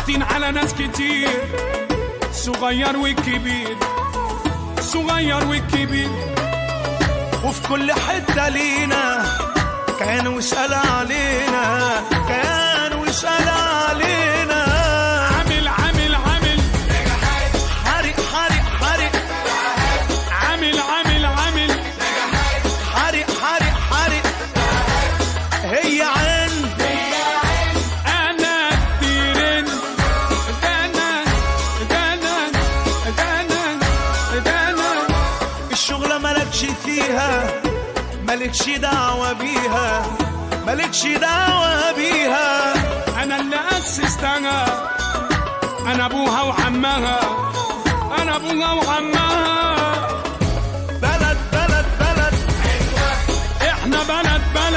ضاغطين على ناس كتير صغير وكبير صغير وكبير وفي كل حتة لينا كانوا يسأل علينا كانوا يسأل علينا عامل عامل عامل حرق حرق حرق عامل عامل عامل حرق حرق حرق هي عين انا التيرن دانا دانا دانا دانا الشغلة مالكش فيها مالكش دعوة بيها مالكش دعوة بيها انا اللي اسستها انا ابوها وعمها انا ابوها وعمها بلد بلد بلد احنا بلد بلد